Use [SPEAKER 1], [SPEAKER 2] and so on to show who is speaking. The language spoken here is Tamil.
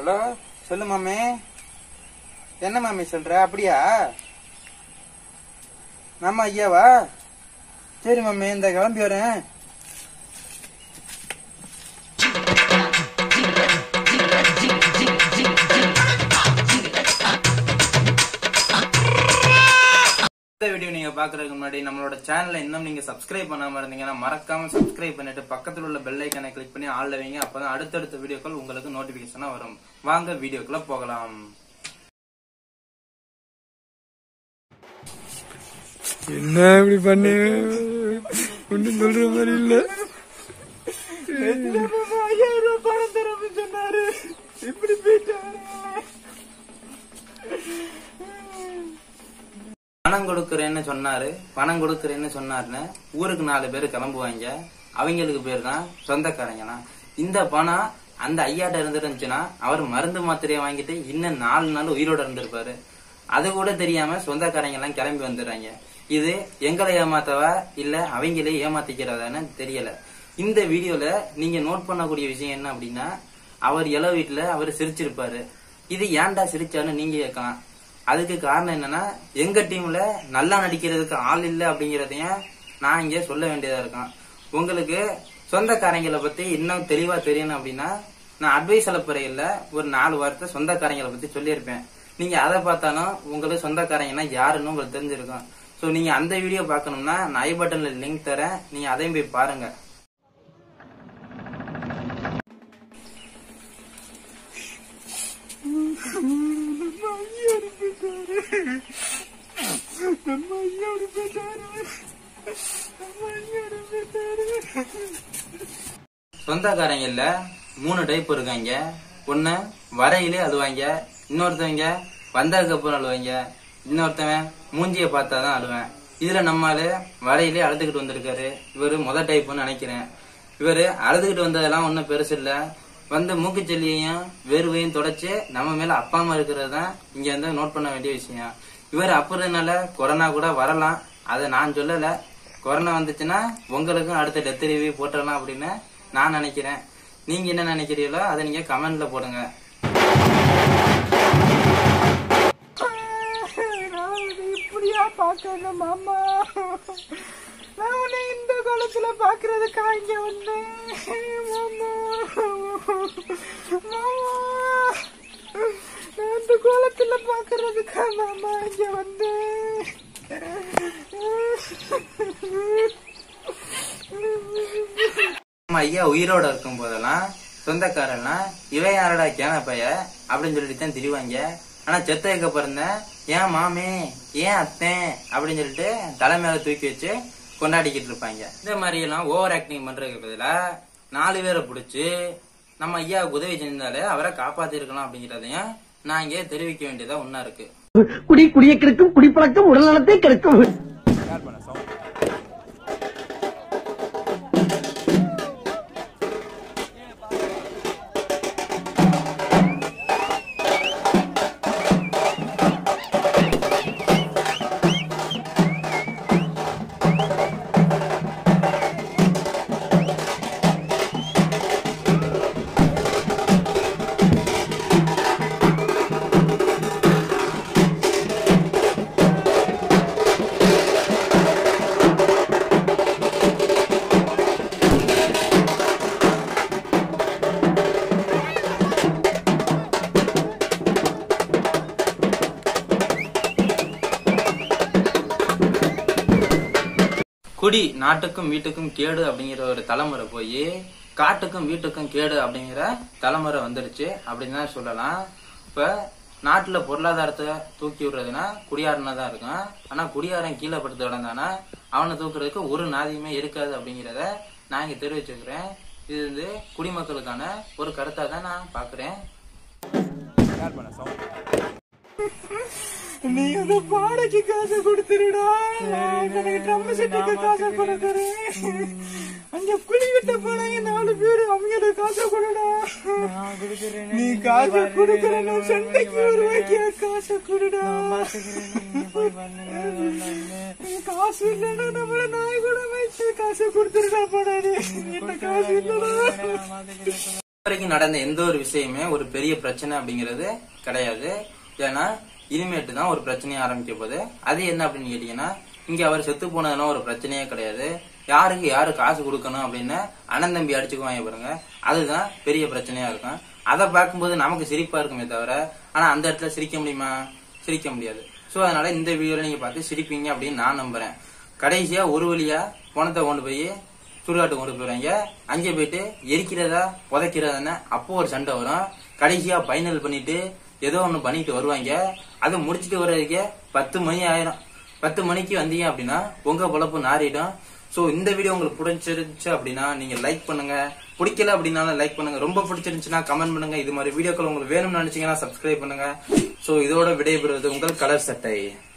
[SPEAKER 1] ஹலோ சொல்லு மாமி என்ன மாமி சொல்ற அப்படியா நம்ம ஐயாவா சரி மாமி இந்த கிளம்பி வரேன் இந்த வீடியோ நீங்க பாக்குறதுக்கு முன்னாடி நம்மளோட சேனலை இன்னும் நீங்க சப்ஸ்கிரைப் பண்ணாம இருந்தீங்கன்னா மறக்காம சப்ஸ்கிரைப் பண்ணிட்டு பக்கத்துல உள்ள பெல் ஐக்கனை கிளிக் பண்ணி ஆள்ல வைங்க அப்பதான் அடுத்தடுத்த வீடியோக்கள் உங்களுக்கு நோட்டிபிகேஷனா வரும் வாங்க வீடியோக்குள்ள போகலாம்
[SPEAKER 2] என்ன இப்படி பண்ணு ஒன்னும் சொல்ற மாதிரி இல்ல
[SPEAKER 1] ஐயாயிரம் ரூபாய் பணம் தரப்பு சொன்னாரு இப்படி போயிட்டாரு பணம் கொடுக்கறேன்னு சொன்னாரு பணம் கொடுக்கறேன்னு சொன்னாருன்னு ஊருக்கு நாலு பேர் கிளம்புவாங்க அவங்களுக்கு பேர் தான் சொந்தக்காரங்கண்ணா இந்த பணம் அந்த ஐயாட்ட இருந்துருந்துச்சுன்னா அவர் மருந்து மாத்திரையை வாங்கிட்டு இன்னும் நாலு நாள் உயிரோட இருந்திருப்பாரு அது கூட தெரியாம சொந்தக்காரங்க எல்லாம் கிளம்பி வந்துடுறாங்க இது எங்களை ஏமாத்தவா இல்ல அவங்களே ஏமாத்திக்கிறதான்னு தெரியல இந்த வீடியோல நீங்க நோட் பண்ணக்கூடிய விஷயம் என்ன அப்படின்னா அவர் இள வீட்டுல அவர் சிரிச்சிருப்பாரு இது ஏன்டா சிரிச்சான்னு நீங்க கேட்கலாம் அதுக்கு காரணம் என்னன்னா எங்க டீம்ல நல்லா நடிக்கிறதுக்கு ஆள் இல்ல அப்படிங்கறதையும் நான் இங்க சொல்ல வேண்டியதா இருக்கும் உங்களுக்கு சொந்தக்காரங்களை பத்தி இன்னும் தெளிவா தெரியணும் அப்படின்னா நான் அட்வைஸ் அலப்பறையில ஒரு நாலு வார்த்தை சொந்தக்காரங்களை பத்தி சொல்லியிருப்பேன் நீங்க அதை பார்த்தாலும் உங்களுக்கு சொந்தக்காரங்கன்னா யாருன்னு உங்களுக்கு தெரிஞ்சிருக்கும் சோ நீங்க அந்த வீடியோ பார்க்கணும்னா நான் ஐ பட்டன்ல லிங்க் தரேன் நீங்க அதையும் போய் பாருங்க சொந்தக்காரங்கல்ல மூணு டைப் இருக்காங்க ஒண்ணு வரையிலே அழுவாங்க இன்னொருத்தவங்க வந்ததுக்கு அப்புறம் அழுவாங்க இன்னொருத்தவன் மூஞ்சிய பார்த்தாதான் அழுவேன் இதுல நம்மால வரையிலே அழுதுகிட்டு வந்திருக்காரு இவரு முத டைப்னு நினைக்கிறேன் இவரு அழுதுகிட்டு வந்ததெல்லாம் ஒண்ணும் பெருசு இல்ல வந்து மூக்குச்செல்லியையும் வேர்வையும் தொடச்சு நம்ம மேல அப்பா அம்மா இருக்கிறது தான் இங்க வந்து நோட் பண்ண வேண்டிய விஷயம் இவர் அப்புறதுனால கொரோனா கூட வரலாம் அதை நான் சொல்லல கொரோனா வந்துச்சுன்னா உங்களுக்கும் அடுத்த டெத் ரிவ்யூ போட்டுடலாம் அப்படின்னு நான் நினைக்கிறேன் நீங்க என்ன நினைக்கிறீங்களோ அதை நீங்க கமெண்ட்ல போடுங்க
[SPEAKER 2] இப்படியா பாக்கணும் மாமா நான் உன்னை இந்த காலத்துல பாக்குறதுக்கா இங்க வந்தேன் மாமா மாமா நான் இந்த கோலத்துல பாக்குறதுக்கா மாமா இங்க வந்தேன்
[SPEAKER 1] நம்ம ஐயா உயிரோட இருக்கும் போதெல்லாம் சொந்தக்காரன்லாம் இவன் யாரடா கேன பைய அப்படின்னு சொல்லிட்டு தான் திரிவாங்க ஆனா செத்ததுக்கு பிறந்த ஏன் மாமே ஏன் அத்தேன் அப்படின்னு சொல்லிட்டு தலை மேல தூக்கி வச்சு கொண்டாடிக்கிட்டு இருப்பாங்க இந்த மாதிரி எல்லாம் ஓவர் ஆக்டிங் பண்றதுக்கு பதிலா நாலு பேரை பிடிச்சு நம்ம ஐயாவுக்கு உதவி செஞ்சாலே அவரை காப்பாத்தி இருக்கலாம் அப்படிங்கறதையும் நான் இங்கே தெரிவிக்க வேண்டியதா ஒன்னா இருக்கு
[SPEAKER 3] குடி குடியை கெடுக்கும் குடிப்பழக்கம் உடல் நலத்தை கெடுக்கும்
[SPEAKER 1] குடி நாட்டுக்கும் வீட்டுக்கும் கேடு அப்படிங்கிற ஒரு தலைமுறை போய் காட்டுக்கும் வீட்டுக்கும் கேடு அப்படிங்கிற தலைமுறை வந்துருச்சு அப்படின்னு தான் சொல்லலாம் இப்ப நாட்டுல பொருளாதாரத்தை தூக்கி விடுறதுன்னா குடியாரனா தான் இருக்கும் ஆனா குடியாரன் கீழே படுத்து கிடந்தானா அவனை தூக்குறதுக்கு ஒரு நாதியுமே இருக்காது அப்படிங்கிறத நான் இங்க தெரிவிச்சுக்கிறேன் இது வந்து குடிமக்களுக்கான ஒரு கருத்தா தான் நான் பாக்குறேன்
[SPEAKER 2] நீ அந்த பாடைக்கு காசு கொடுத்துருடா நான் எனக்கு ட்ரம் செட்டுக்கு காசு கொடுக்குறேன் அங்க குடிக்கிட்ட போனாங்க நாலு பேரு அவங்கள காசு கொடுடா நீ காசு கொடுக்கறன்னு சண்டைக்கு ஒரு ரூபாய்க்கு காசு கொடுடா காசு இல்லைன்னா நம்மள நாய் கூட வச்சு காசு கொடுத்துருடா போடாது என்ன காசு இல்லடா
[SPEAKER 1] வரைக்கும் நடந்த எந்த ஒரு விஷயமே ஒரு பெரிய பிரச்சனை அப்படிங்கிறது கிடையாது ஏன்னா இனிமேட்டு தான் ஒரு பிரச்சனையை ஆரம்பிக்க போகுது அது என்ன அப்படின்னு கேட்டீங்கன்னா இங்க அவர் செத்து போனதுலாம் ஒரு பிரச்சனையே கிடையாது யாருக்கு யாரு காசு கொடுக்கணும் அப்படின்னு அண்ணன் தம்பி அடிச்சுக்குவாங்க பாருங்க அதுதான் பெரிய பிரச்சனையா இருக்கும் அதை பார்க்கும்போது நமக்கு சிரிப்பா இருக்குமே தவிர ஆனா அந்த இடத்துல சிரிக்க முடியுமா சிரிக்க முடியாது சோ அதனால இந்த வீடியோல நீங்க பார்த்து சிரிப்பீங்க அப்படின்னு நான் நம்புறேன் கடைசியா ஒரு வழியா பணத்தை கொண்டு போய் சுடுகாட்டு கொண்டு போயிடுவாங்க அங்கே போயிட்டு எரிக்கிறதா புதைக்கிறதான்னு அப்போ ஒரு சண்டை வரும் கடைசியா ஃபைனல் பண்ணிட்டு ஏதோ ஒண்ணு பண்ணிட்டு வருவாங்க அதை முடிச்சிட்டு வர்றதுக்கே பத்து மணி ஆயிரும் பத்து மணிக்கு வந்தீங்க அப்படின்னா உங்க பொழப்பு நாறிடும் சோ இந்த வீடியோ உங்களுக்கு பிடிச்சிருந்துச்சு அப்படின்னா நீங்க லைக் பண்ணுங்க பிடிக்கல அப்படின்னாலும் லைக் பண்ணுங்க ரொம்ப பிடிச்சிருந்துச்சுன்னா கமெண்ட் பண்ணுங்க இது மாதிரி வீடியோக்கள் உங்களுக்கு வேணும்னு நினைச்சீங்கன்னா சப்ஸ்கிரைப் பண்ணுங்க சோ இதோட விடைபெறுவது உங்கள் கலர் சட்டை